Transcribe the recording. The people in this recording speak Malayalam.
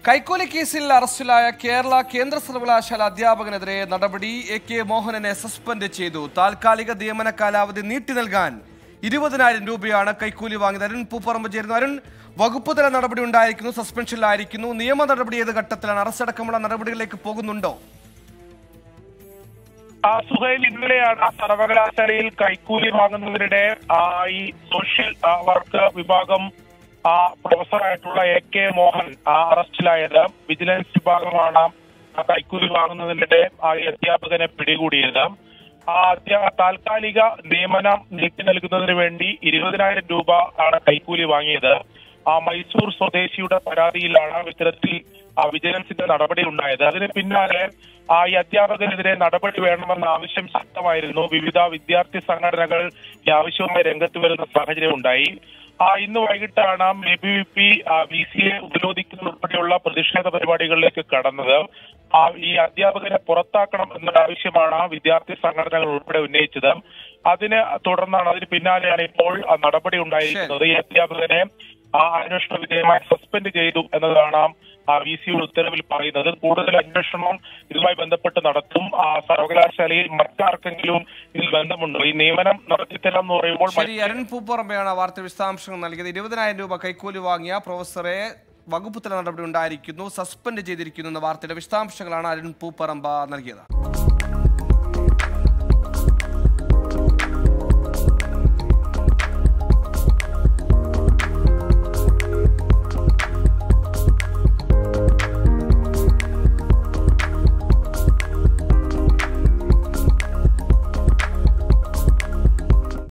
കൈക്കൂലി കേസിൽ അറസ്റ്റിലായ കേരള കേന്ദ്ര സർവകലാശാല അധ്യാപകനെതിരെ നടപടി എ കെ മോഹനനെ സസ്പെൻഡ് ചെയ്തു താൽക്കാലിക നിയമന കാലാവധി നീട്ടി നൽകാൻ ഇരുപതിനായിരം രൂപയാണ് കൈക്കൂലി വാങ്ങിയത് അരുൺ പൂപ്പറമ്പ് ചേരുന്നു അരുൺ വകുപ്പ് തല നടപടി ഉണ്ടായിരിക്കുന്നു സസ്പെൻഷനിലായിരിക്കുന്നു നിയമ നടപടി ഏത് ഘട്ടത്തിലാണ് അറസ്റ്റ് അടക്കമുള്ള നടപടികളിലേക്ക് പോകുന്നുണ്ടോ ആ സുഹൈൽ ഇന്നലെയാണ് സർവകലാശാലയിൽ കൈക്കൂലി വാങ്ങുന്നതിനിടെ ആ, ഈ സോഷ്യൽ ആ, വർക്ക് വിഭാഗം ആ, പ്രൊഫസറായിട്ടുള്ള എ കെ മോഹൻ ആ, അറസ്റ്റിലായത് വിജിലൻസ് വിഭാഗമാണ് ആ കൈക്കൂലി വാങ്ങുന്നതിനിടെ ആ ഈ അധ്യാപകനെ പിടികൂടിയത് ആ അധ്യാ താൽക്കാലിക നിയമനം നീട്ടി നൽകുന്നതിന് വേണ്ടി ഇരുപതിനായിരം രൂപ ആണ് കൈക്കൂലി വാങ്ങിയത് ആ മൈസൂർ സ്വദേശിയുടെ പരാതിയിലാണ് ഇത്തരത്തിൽ ആ വിജിലൻസിന്റെ നടപടി ഉണ്ടായത് അതിന് പിന്നാലെ ആ ഈ അധ്യാപകനെതിരെ നടപടി വേണമെന്ന ആവശ്യം ശക്തമായിരുന്നു വിവിധ വിദ്യാർത്ഥി സംഘടനകൾ ഈ ആവശ്യവുമായി രംഗത്ത് വരുന്ന സാഹചര്യം ഉണ്ടായി ആ ഇന്ന് വൈകിട്ടാണ് A B V P V C എ ഉപരോധിക്കുന്ന ഉൾപ്പെടെയുള്ള പ്രതിഷേധ പരിപാടികളിലേക്ക് കടന്നത് ആ ഈ അധ്യാപകനെ പുറത്താക്കണം എന്നൊരു ആവശ്യമാണ് വിദ്യാർത്ഥി സംഘടനകൾ ഉൾപ്പെടെ ഉന്നയിച്ചത് അതിന് തുടർന്നാണ് അതിന് പിന്നാലെയാണ് ഇപ്പോൾ ആ നടപടി ഉണ്ടായിരിക്കുന്നത് ഈ അധ്യാപകനെ ആ അന്വേഷണ വിധേയമായി സസ്പെൻഡ് ചെയ്തു എന്നതാണ് ആ വി സിയുടെ ഉത്തരവിൽ പറയുന്നത് കൂടുതൽ അന്വേഷണം ഇതുമായി ബന്ധപ്പെട്ട് നടത്തും ആ സർവകലാശാലയിൽ മറ്റാർക്കെങ്കിലും ഇതിൽ ബന്ധമുണ്ടോ ഈ നിയമനം നടത്തിത്തരാം എന്ന് പറയുമ്പോൾ ശരി അരുൺ പൂപ്പറമ്പയാണ് ആ വാർത്ത വിശദാംശങ്ങൾ നൽകിയത് ഇരുപതിനായിരം രൂപ കൈക്കൂലി വാങ്ങിയ പ്രൊഫസറെ വകുപ്പ് തല നടപടി ഉണ്ടായിരിക്കുന്നു സസ്പെൻഡ് ചെയ്തിരിക്കുന്നു എന്ന വാർത്തയുടെ വിശദാംശങ്ങളാണ് അരുൺ പൂപ്പറമ്പ നൽകിയത്